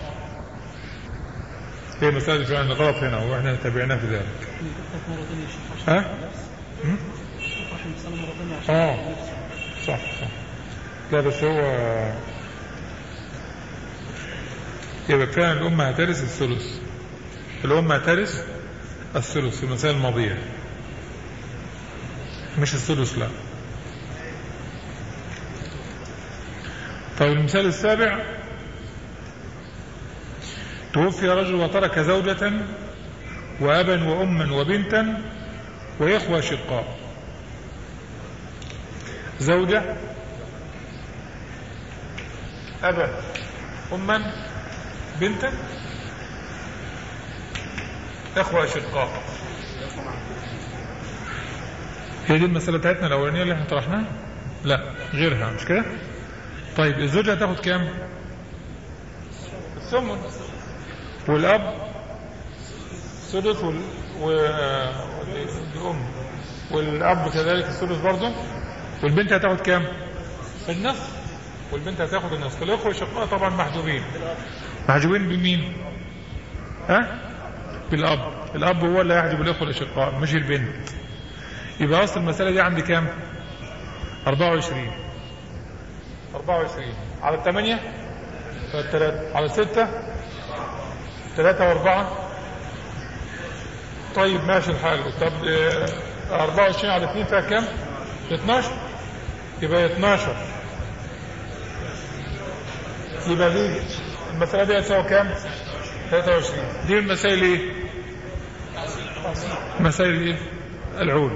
هي مسألة فعلا غلط هنا واحنا تابعناه في ذلك ها؟ م? اه صح صح لا بس هو يبقى فعلا الأم هترث الثلث الأم هترث الثلث في المسائل الماضية مش الثلث لا طيب المثال السابع توفي رجل وترك زوجة وأبا وأما وبنتا وإخوة شقاء زوجة أبا أما بنتا إخوة شقاء هي دي المسألة بتاعتنا الأولانية اللي احنا طرحناها؟ لا غيرها مش كده؟ طيب الزوجة هتاخد كام؟ الثمن والأب سدس وال... و... والأم والأب كذلك السدس برضه والبنت هتاخد كام؟ النصف والبنت هتاخد النصف الأخوة الشقاء طبعا محجوبين محجوبين بمين؟ ها؟ بالأب الأب هو اللي هيحجب الأخوة الأشقاء مش البنت يبقى أصل المسألة دي عندي كام؟ 24 24 على الثمانية فالثلاثة على الستة ثلاثة وأربعة طيب ماشي الحال طب اه 24 على 2 فيها كام؟ 12 يبقى 12 يبقى دي المسألة دي هتساوي كام؟ 23 دي المسائل ايه؟ مسائل ايه؟ العول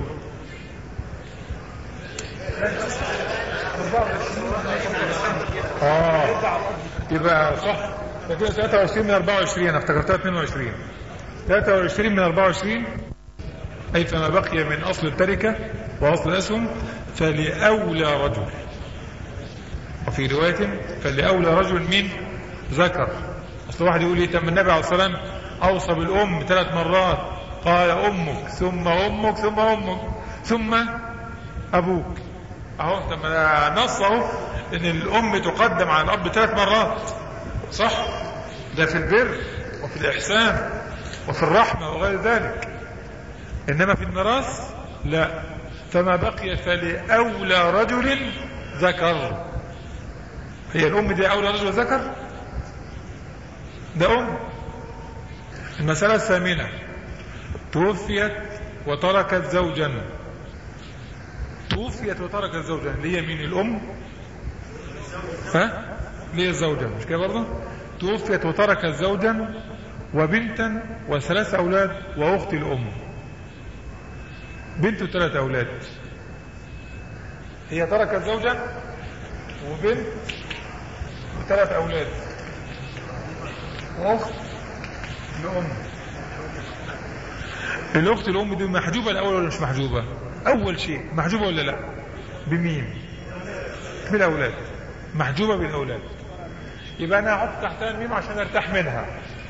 اه يبقى صح كده 23 من 24 انا افتكرتها 22 23 من 24 اي فما بقي من اصل التركه واصل الاسهم فلاولى رجل وفي روايه فلاولى رجل من ذكر اصل اصل واحد يقول لي طب النبي عليه الصلاه والسلام اوصى بالام ثلاث مرات قال امك ثم امك ثم امك ثم ابوك اهو طب ما نص اهو ان الام تقدم على الاب ثلاث مرات صح ده في البر وفي الاحسان وفي الرحمه وغير ذلك انما في الميراث لا فما بقي فلاولى رجل ذكر هي الام دي اولى رجل ذكر ده ام المساله الثامنه توفيت وتركت زوجا توفيت وتركت زوجا اللي هي مين الام ها اللي هي الزوجه مش كده برضه توفيت وتركت زوجا وبنتا وثلاث اولاد واخت الام بنت وثلاث اولاد هي تركت زوجا وبنت وثلاث اولاد واخت الام الاخت الام دي محجوبه الاول ولا مش محجوبه اول شيء محجوبه ولا لا بمين بالاولاد محجوبه بالاولاد يبقى انا احط تحتها الميم عشان ارتاح منها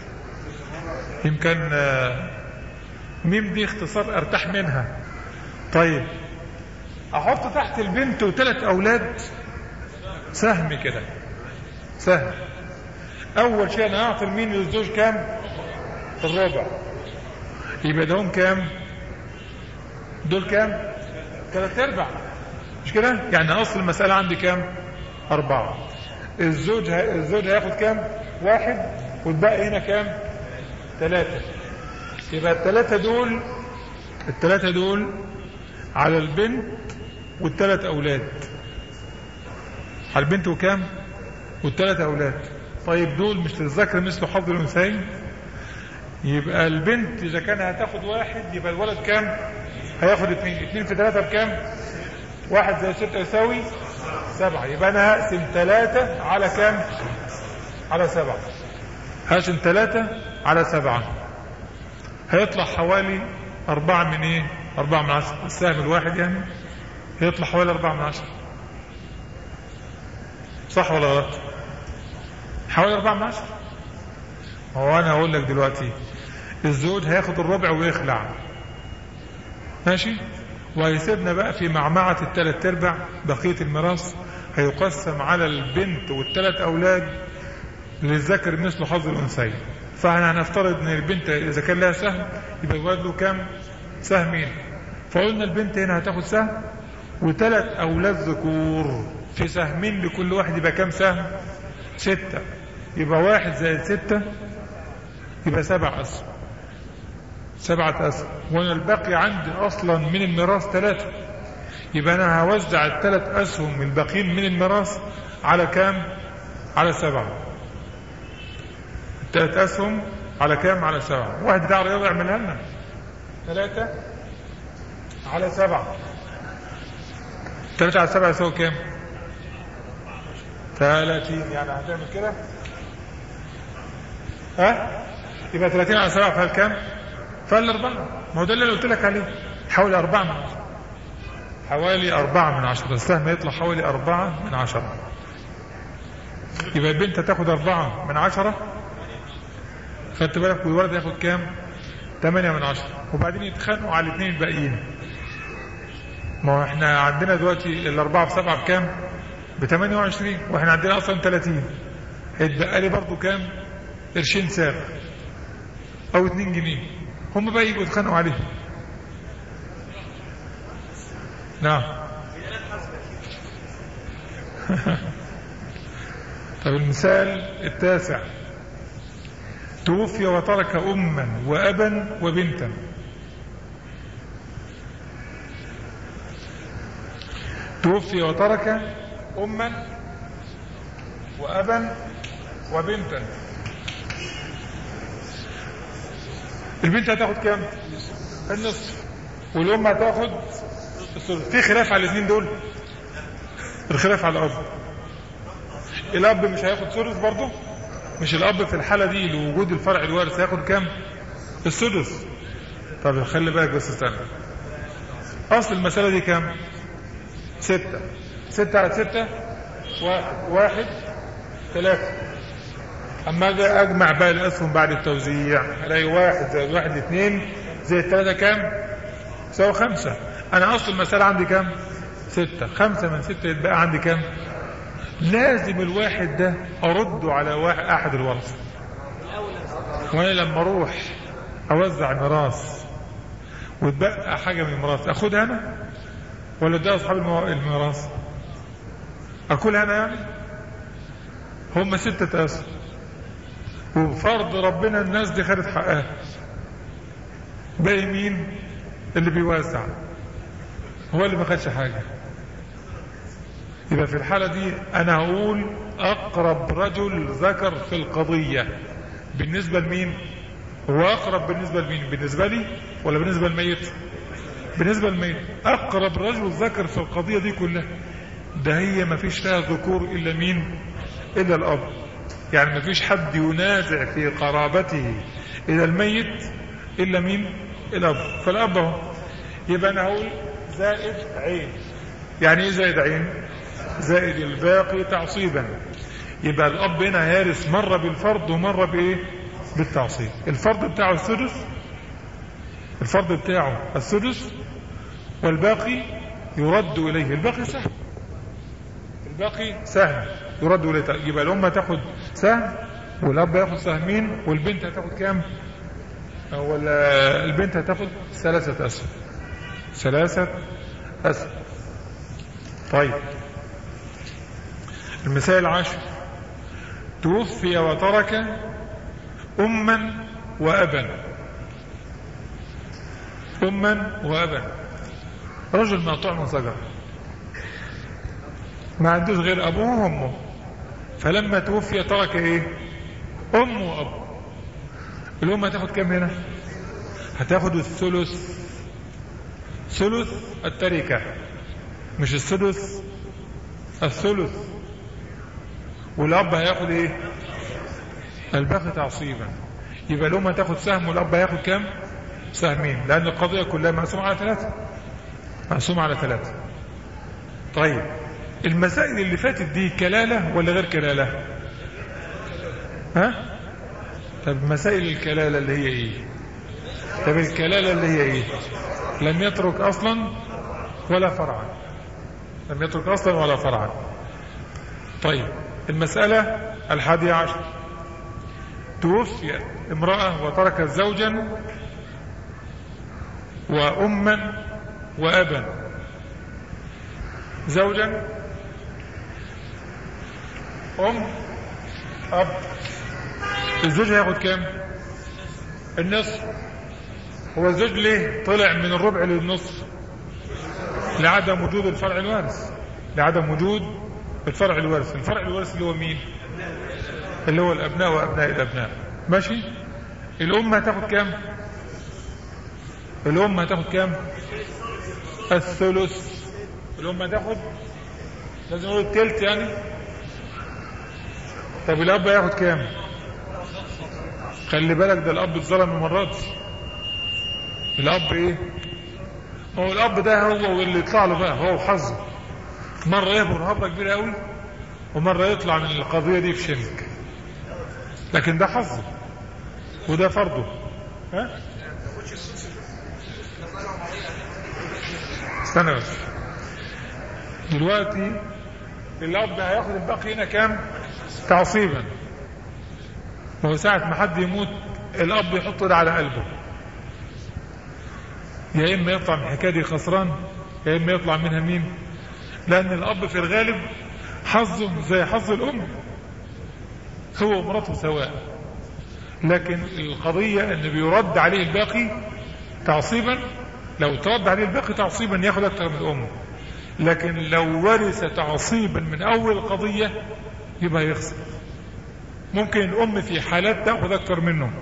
يمكن آه، ميم دي اختصار ارتاح منها طيب احط تحت البنت وثلاث اولاد سهم كده سهم اول شيء انا اعطي المين للزوج كام الربع يبقى دهم كام دول كام ثلاث ارباع مش كده يعني اصل المساله عندي كام اربعه الزوج ه... الزوج هياخد كام واحد والباقي هنا كام ثلاثه يبقى الثلاثه دول الثلاثه دول على البنت والثلاث اولاد على البنت وكام والثلاث اولاد طيب دول مش للذكر مثل حظ الانثيين يبقى البنت اذا كان هتاخد واحد يبقى الولد كام هياخد اثنين اثنين في ثلاثة بكام واحد زي ستة يساوي سبعة يبقى انا هقسم ثلاثة على كام على سبعة هقسم ثلاثة على سبعة هيطلع حوالي أربعة من إيه؟ أربعة من عشرة السهم الواحد يعني هيطلع حوالي أربعة من عشرة صح ولا غلط؟ حوالي أربعة من عشرة هو أنا هقول لك دلوقتي الزوج هياخد الربع ويخلع ماشي وهيسيبنا بقى في معمعة الثلاث ارباع بقية الميراث هيقسم على البنت والثلاث أولاد للذكر مثل حظ الأنثيين فاحنا هنفترض ان البنت اذا كان لها سهم يبقى الولد له كام سهمين فقلنا البنت هنا هتاخد سهم وثلاث اولاد ذكور في سهمين لكل واحد يبقى كام سهم ستة يبقى واحد زائد ستة يبقى سبع اسهم سبعة اسهم وانا الباقي عندي اصلا من الميراث ثلاثة يبقى انا هوزع الثلاث اسهم الباقيين من الميراث على كام على سبعة ثلاث اسهم على كام على سبعة واحد بتاع رياضة يعملها لنا ثلاثة على سبعة ثلاثة على سبعة يساوي كام ثلاثين يعني هتعمل كده ها يبقى ثلاثين على سبعة فهل كام فهل أربعة ما هو ده اللي قلت لك عليه حوالي أربعة من عشرة حوالي أربعة من عشرة السهم يطلع حوالي أربعة من عشرة يبقى البنت هتاخد أربعة من عشرة خدت بالك والولد ياخد كام؟ 8 من 10 وبعدين يتخانقوا على الاثنين الباقيين ما هو احنا عندنا دلوقتي الأربعة بسبعة بكام؟ ب 28 واحنا عندنا أصلا 30 هيتبقى لي برضه كام؟ قرشين ساغ أو 2 جنيه هم بقى يجوا يتخانقوا عليهم نعم طب المثال التاسع توفي وترك أما وأبا وبنتا توفي وترك أما وأبا وبنتا البنت هتاخد كام النصف والأم هتاخد الثلث في خلاف على الاثنين دول الخلاف على الأب الأب مش هياخد ثلث برضه مش الاب في الحاله دي لوجود الفرع الوارث هياخد كام السدس طب خلي بالك بس استنى اصل المساله دي كام ستة ستة على ستة واحد واحد ثلاثة اما اجي اجمع بقى الاسهم بعد التوزيع الاقي واحد زائد واحد اثنين زائد ثلاثة كام؟ يساوي خمسة انا اصل المسألة عندي كام؟ ستة خمسة من ستة يتبقى عندي كام؟ لازم الواحد ده ارده على واحد احد الورثة وانا لما اروح اوزع ميراث وتبقى حاجة من الميراث اخدها انا ولا ده اصحاب المو- الميراث اكلها انا يعني هم ستة اسهم وبفرض ربنا الناس دي خدت حقها باقي مين اللي بيوزع هو اللي ما خدش حاجة يبقى في الحالة دي انا هقول اقرب رجل ذكر في القضية بالنسبة لمين هو اقرب بالنسبة لمين بالنسبة لي ولا بالنسبة للميت بالنسبة للميت اقرب رجل ذكر في القضية دي كلها ده هي ما فيش فيها ذكور الا مين الا الاب يعني ما فيش حد ينازع في قرابته الى الميت الا مين الاب فالاب اهو يبقى انا هقول زائد عين يعني ايه زائد عين زائد الباقي تعصيبا يبقى الاب هنا هيرث مره بالفرض ومره بايه بالتعصيب الفرض بتاعه السدس الفرض بتاعه السدس والباقي يرد اليه الباقي سهم الباقي سهم يرد اليه يبقى الام تاخد سهم والاب ياخد سهمين والبنت هتاخد كام ولا البنت هتاخد ثلاثة أسهم ثلاثة أسهم طيب المثال العاشر توفي وترك أما وأبا أما وأبا رجل مقطوع من شجرة ما عندوش غير أبوه وأمه فلما توفي ترك إيه أم وأب الأم هتاخد كام هنا هتاخد الثلث ثلث التركة مش السدس الثلث والأب هياخد إيه الباقي تعصيبا يبقى الأم هتاخد سهم والأب هياخد كام سهمين لأن القضية كلها مقسومة على ثلاثة مقسومة على ثلاثة طيب المسائل اللي فاتت دي كلالة ولا غير كلالة ها طب مسائل الكلالة اللي هي ايه طب الكلالة اللي هي ايه لم يترك اصلا ولا فرعا لم يترك اصلا ولا فرعا طيب المسألة الحادية عشر توفي امرأة وتركت زوجا وأما وأبا زوجا أم أب الزوج هياخد كام النصف هو الزوج ليه طلع من الربع للنصف لعدم وجود الفرع الوارث لعدم وجود الفرع الوارث الفرع الوارث اللي هو مين اللي هو الابناء وابناء الابناء ماشي الام هتاخد كام الام هتاخد كام الثلث الام هتاخد لازم نقول التلت يعني طب الاب هياخد كام خلي بالك ده الاب اتظلم المرات الاب ايه هو الاب ده هو واللي يطلع له بقى هو وحظه مره يهبر هبره كبيره قوي ومره يطلع من القضيه دي في شنك لكن ده حظه وده فرضه ها استنى بس دلوقتي الاب هياخد الباقي هنا كام تعصيبا وهو ساعة ما حد يموت الأب يحط ده على قلبه يا إما يطلع من الحكاية دي خسران يا إما يطلع منها مين لأن الأب في الغالب حظه زي حظ الأم هو ومراته سواء لكن القضية أن بيرد عليه الباقي تعصيبا لو ترد عليه الباقي تعصيبا ياخد أكثر من الأم لكن لو ورث تعصيبا من أول القضية يبقى يخسر ممكن الأم في حالات تأخذ أكثر منه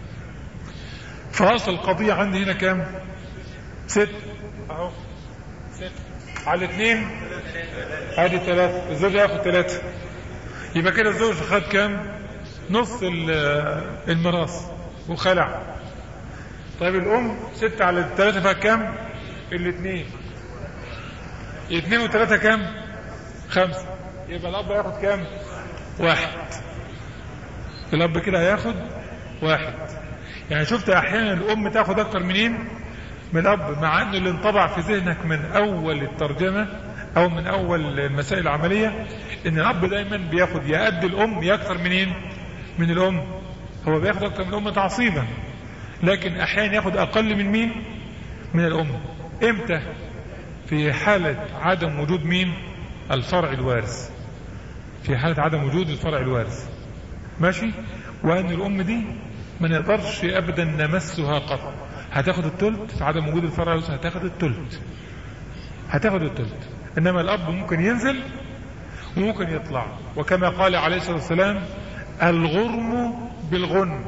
فأصل القضية عندي هنا كام ست أهو ست على اثنين ادي ثلاثة الزوج ياخد ثلاثة يبقى كده الزوج خد كام نص الميراث وخلع طيب الأم ستة على الثلاثة فيها كام الاثنين اثنين وثلاثة كام خمسة يبقى الأب ياخد كام واحد الاب كده هياخد واحد يعني شفت احيانا الام تاخد اكتر منين من الاب مع انه اللي انطبع في ذهنك من اول الترجمه او من اول المسائل العمليه ان الاب دايما بياخد يا قد الام يا اكتر منين من الام هو بياخد اكتر من الام تعصيبا لكن احيانا ياخد اقل من مين من الام امتى في حالة عدم وجود مين الفرع الوارث في حالة عدم وجود الفرع الوارث ماشي وان الام دي ما نقدرش ابدا نمسها قط هتاخد التلت في عدم وجود الفرع الوارث هتاخد التلت هتاخد التلت انما الاب ممكن ينزل وممكن يطلع وكما قال عليه الصلاة والسلام الغرم بالغن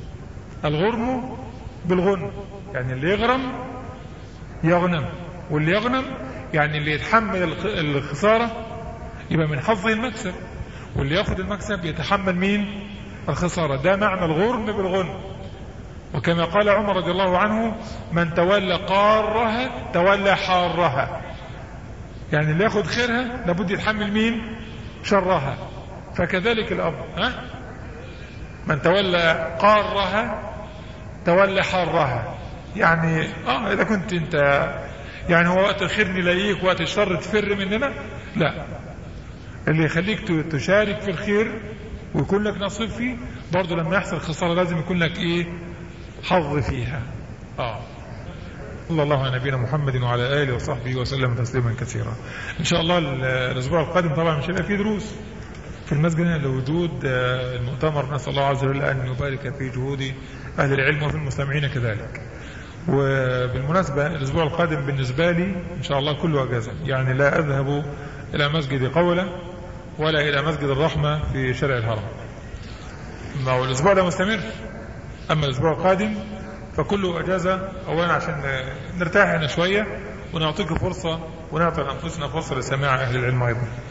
الغرم بالغن يعني اللي يغرم يغنم واللي يغنم يعني اللي يتحمل الخ- الخسارة يبقى من حظه المكسب واللي ياخد المكسب يتحمل مين الخسارة ده معنى الغرم بالغنم وكما قال عمر رضي الله عنه من تولى قارها تولى حارها يعني اللي ياخد خيرها لابد يتحمل مين شرها فكذلك الأب ها من تولى قارها تولى حارها يعني اه اذا كنت انت يعني هو وقت الخير نلاقيك وقت الشر تفر مننا لا اللي يخليك ت- تشارك في الخير ويكون لك نصيب فيه برضه لما يحصل خسارة لازم يكون لك ايه حظ فيها اه صلى الله على نبينا محمد وعلى اله وصحبه وسلم تسليما كثيرا ان شاء الله ال- الاسبوع القادم طبعا مش هيبقى فيه دروس في المسجد هنا لوجود آه، المؤتمر نسال الله عز وجل ان يبارك في جهود اهل العلم وفي المستمعين كذلك وبالمناسبة الأسبوع القادم بالنسبة لي إن شاء الله كله أجازة يعني لا أذهب إلى مسجد قولة ولا إلى مسجد الرحمة في شارع الهرم ما هو الأسبوع ده مستمر أما الأسبوع القادم فكله أجازة أولا عشان نرتاح هنا شوية ونعطيكم فرصة ونعطي أنفسنا فرصة لسماع أهل العلم أيضا